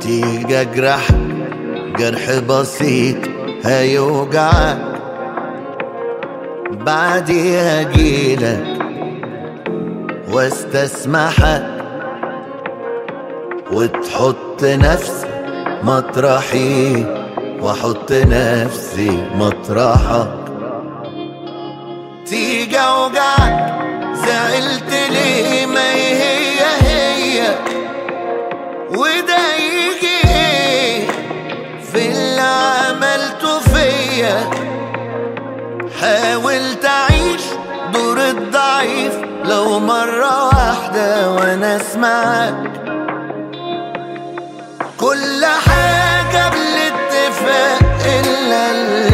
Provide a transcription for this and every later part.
تيجي اجرح جرح بسيط هيوجعك بعدي هجيلك واستسمحك وتحط نفسك مطرحي واحط نفسي مطرحك تيجي اوجعك زعلت ليه ما هي هي وده يجي ايه في اللي عملته فيا حاول تعيش دور الضعيف لو مرة واحدة وانا اسمعك كل حاجة بالاتفاق إلا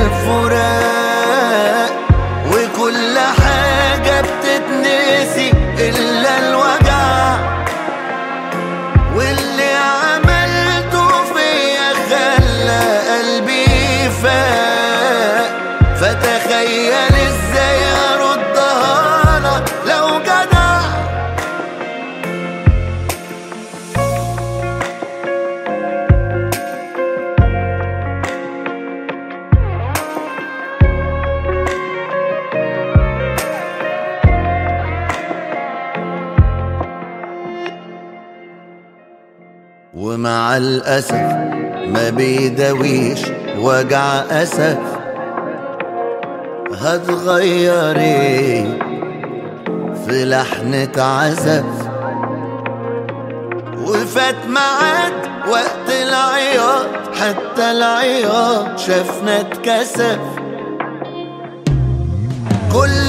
الفراق وكل حاجة بتتنسي إلا الوجع واللي عملته فيا خلى قلبي فاق فتخيل ازاي اردها لك لو جدع ومع الأسف ما بيداويش وجع أسف هتغير ايه في لحنة عزف وفات معاد وقت العياط حتى العياط شافنا اتكسف كل